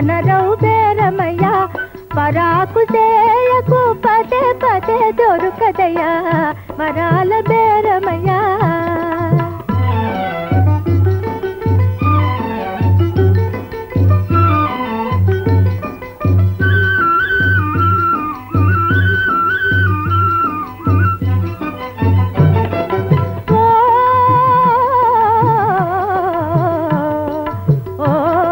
వనరవు బేరమయ్యా పరాకు చేయకు పదే పదే దొరుకదయ్యా వరాల బేరమయ్యా ఓ ఓ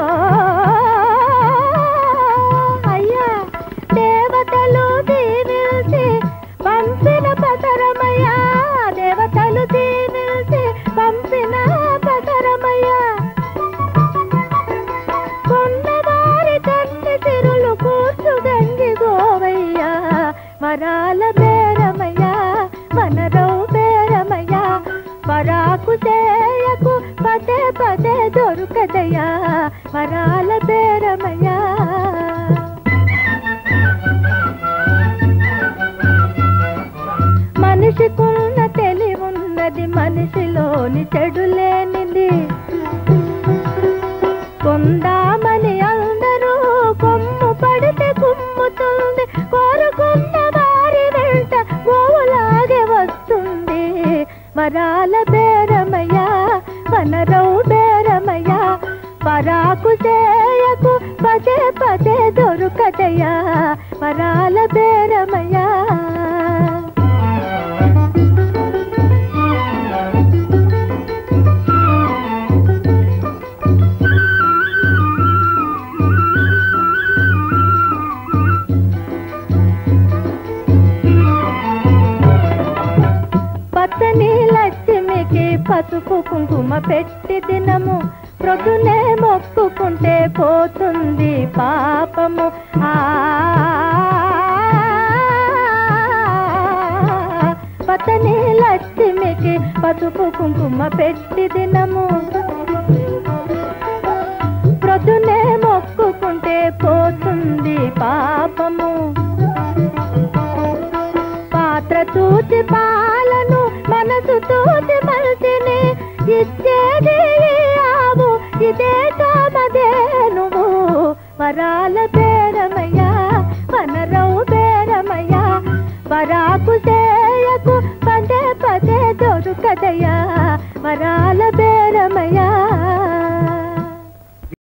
అయ్యా దేవతలు దీవిల్చి పంపిన పతరమయ్యా దేవతలు దీవిల్చి పంపిన పతరమయ్యా కొండవారి కన్ని తిరులు కూర్చు గంగి గోవయ్యా వరాల బేరమయ్యా వనరవు బేరమయ్యా పరాకు చేయకు పదే పదే దొరుకదయ్యా వరాల బేరమయ్యా మనిషికున్న తెలివున్నది మనిషిలోని చెడు లేనిది కొందామని అందరూ కొమ్ము పడితే కుమ్ముతుంది కోరుకున్న వారి వెంట గోవులాగే వస్తుంది వరాల బేరమయ్యా వనరవు బేరమయ్యా పరాకు చేయకు పదే పదే దొరుకదయ్యా వరాల బేరమయ్యా పచ్చని లక్ష్మికి పసుపు కుంకుమ పెట్టి దినము ప్రొద్దునే మొక్కుకుంటే పోతుంది పాపము ఆ పచ్చని లక్ష్మికి పసుపు కుంకుమ పెట్టి దినము ప్రొద్దునే మొక్కుకుంటే పోతుంది పాపము పాత్ర తూచి పాలను మనసు తూచి మల్చిని ఇచ్చేది ఈ ఆవు ఇదే కామదే నువ్వు వరాల బేరమయ్యా వనరవు బేరమయ్యా పరాకు చేయకు పదే పదే దొరుకదయ్యా వరాల బేరమయ్యా